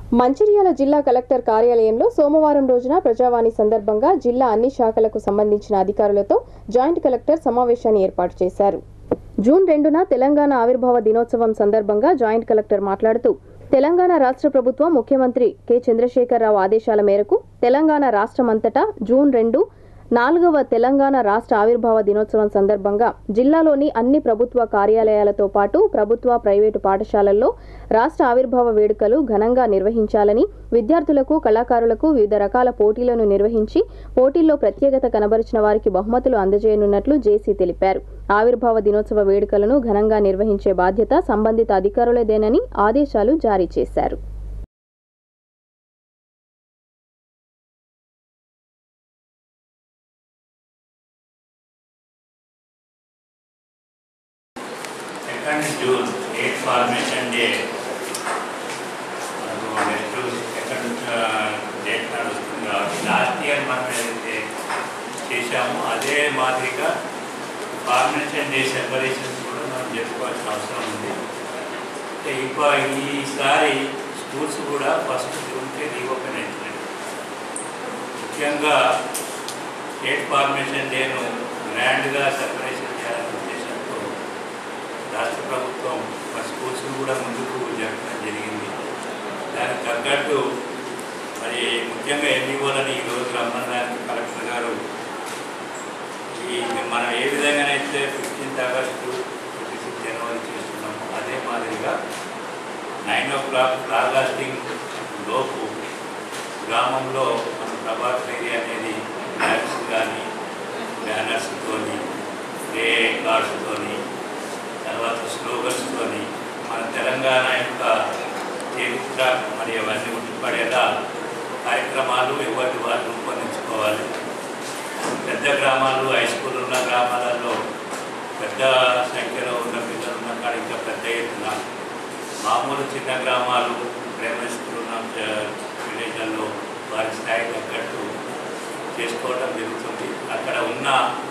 మంచిర్యాల జిల్లా కలెక్టర్ కార్యాలయంలో సోమవారం రోజున ప్రజావాణి సందర్భంగా జిల్లా అన్ని శాఖలకు సంబంధించిన అధికారులతో జాయింట్ కలెక్టర్ సమావేశాన్ని ఏర్పాటు చేశారు జూన్ రెండున తెలంగాణ ఆవిర్భావ దినోత్సవం సందర్భంగా జాయింట్ కలెక్టర్ మాట్లాడుతూ తెలంగాణ రాష్ట్ర ప్రభుత్వం ముఖ్యమంత్రి కె చంద్రశేఖరరావు ఆదేశాల మేరకు తెలంగాణ రాష్ట్రమంతటా జూన్ రెండు నాలుగవ తెలంగాణ రాష్ట్ర ఆవిర్భావ దినోత్సవం సందర్భంగా జిల్లాలోని అన్ని ప్రభుత్వ కార్యాలయాలతో పాటు ప్రభుత్వ ప్రైవేటు పాఠశాలల్లో రాష్ట్ర ఆవిర్భావ వేడుకలు ఘనంగా నిర్వహించాలని విద్యార్థులకు కళాకారులకు వివిధ రకాల పోటీలను నిర్వహించి పోటీల్లో ప్రత్యేకత కనబరిచిన వారికి బహుమతులు అందజేయనున్నట్లు జేసీ తెలిపారు ఆవిర్భావ దినోత్సవ వేడుకలను ఘనంగా నిర్వహించే బాధ్యత సంబంధిత అధికారులదేనని ఆదేశాలు జారీ చేశారు second June eight formation day next second date నడుస్తుంది కాబట్టి లాస్ట్ ఇయర్ మనం ఏదైతే చేశామో అదే మాదిరిగా ఫార్మేషన్ డే సెలబ్రేషన్స్ కూడా మనం చెప్పుకోవాల్సిన అవసరం ఉంది అంటే ఇప్పుడు ఈసారి స్కూల్స్ కూడా ఫస్ట్ జూన్కే రీఓపెన్ అవుతున్నాయి ముఖ్యంగా స్టేట్ ఫార్మేషన్ డేను గ్రాండ్గా సెలబ్రేషన్ చేయాలనే ఉద్దేశంతో రాష్ట్ర ప్రభుత్వం మా స్కూల్స్ను కూడా ముందుకు జరపడం జరిగింది దానికి తగ్గట్టు మరి ముఖ్యంగా ఎన్నికోలని ఈ రోజు రమ్మనడానికి కలెక్టర్ గారు ఈ మనం ఏ విధంగానైతే ఫిఫ్టీన్త్ ఆగస్టు ట్వంటీ సిక్స్ జనవరి చేస్తున్నామో అదే మాదిరిగా నైన్ ఓ క్లాక్ ఫ్లాగాస్టింగ్ లోపు గ్రామంలో మన ప్రభాత్ ఏరియా అనేది బ్యాగ్స్ కానీ బ్యానర్స్తోని ప్లే కార్డ్స్తోని తర్వాత స్లోగన్స్తోని మన తెలంగాణ యొక్క చరిత్ర మరి అవన్నీ ఉండిపడేలా కార్యక్రమాలు ఎవరి వారు రూపొందించుకోవాలి పెద్ద గ్రామాలు హై స్కూల్ ఉన్న గ్రామాలలో పెద్ద సంఖ్యలో ఉన్న పిల్లలు ఉన్న కాడ ఇంకా పెద్ద ఎత్తున మామూలు చిన్న గ్రామాలు ప్రైమరీ స్కూల్ ఉన్న చ- విలేజ్లలో వారి స్థాయి తగ్గట్టు చేసుకోవడం జరుగుతుంది అక్కడ ఉన్న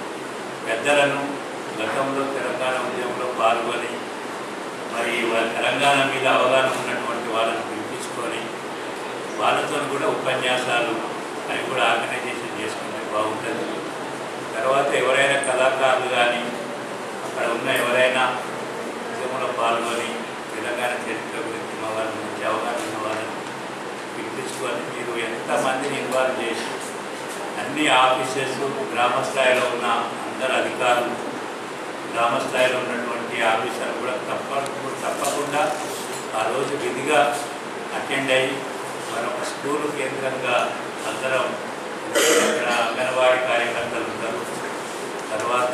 పెద్దలను గతంలో తెలంగాణ ఉద్యమంలో పాల్గొని మరి వారి తెలంగాణ మీద అవగాహన ఉన్నటువంటి వాళ్ళని పిలిపించుకొని వాళ్ళతో కూడా ఉపన్యాసాలు అవి కూడా ఆర్గనైజేషన్ చేసుకుంటే బాగుంటుంది తర్వాత ఎవరైనా కళాకారులు కానీ అక్కడ ఉన్న ఎవరైనా ఉద్యమంలో పాల్గొని తెలంగాణ చరిత్ర గురించి మా వాళ్ళ మంచి అవగాహన ఉన్న వాళ్ళని పిలిపించుకొని మీరు ఎంతమందిని ఇన్వాల్వ్ చేసి అన్ని ఆఫీసెస్ గ్రామ స్థాయిలో ఉన్న అందరు అధికారులు గ్రామ స్థాయిలో ఉన్నటువంటి ఆఫీసర్లు కూడా తప్ప తప్పకుండా ఆ రోజు విధిగా అటెండ్ అయ్యి మరొక స్కూల్ కేంద్రంగా అందరం ఇక్కడ అంగన్వాడీ కార్యకర్తలు ఉంటారు తర్వాత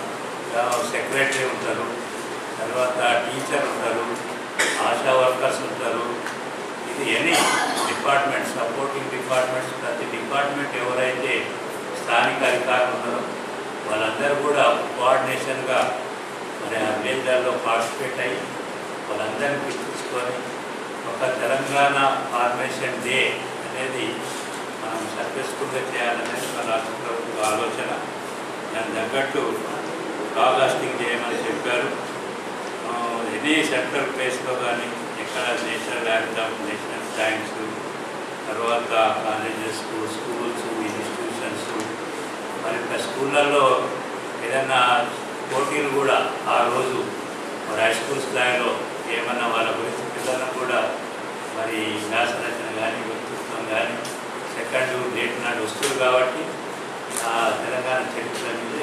సెక్రటరీ ఉంటారు తర్వాత టీచర్ ఉంటారు ఆశా వర్కర్స్ ఉంటారు ఇది ఎనీ డిపార్ట్మెంట్ సపోర్టింగ్ డిపార్ట్మెంట్స్ ప్రతి డిపార్ట్మెంట్ ఎవరైతే స్థానిక అధికారులు ఉన్నారో వాళ్ళందరూ కూడా కోఆర్డినేషన్గా మరి ఆ విలేజ్లలో పార్టిసిపేట్ అయ్యి వాళ్ళందరినీ పిలిపించుకొని ఒక తెలంగాణ ఫార్మేషన్ డే అనేది మనం సక్సెస్ఫుల్గా చేయాలనేది మన రాష్ట్ర ప్రభుత్వ ఆలోచన దాని తగ్గట్టు కాగాస్టింగ్ చేయమని చెప్పారు ఆ, ఎనీ సెంట్రల్ ప్లేస్లో కానీ ఎక్కడ నేషనల్ యాంథమ్ నేషనల్ థ్యాంక్స్ తర్వాత కాలేజెస్ స్కూల్స్ ఇన్స్టిట్యూషన్స్ మరి ఇంకా స్కూళ్ళల్లో ఏదైనా పోటీలు కూడా ఆ రోజు మరి హై స్కూల్ స్థాయిలో ఏమన్నా వాళ్ళ గురించి పిల్లలను కూడా మరి వ్యాస రచన కానీ వ్యక్తిత్వం కానీ సెకండ్ డేట్ నాడు వస్తుంది కాబట్టి ఆ తెలంగాణ చరిత్ర మీద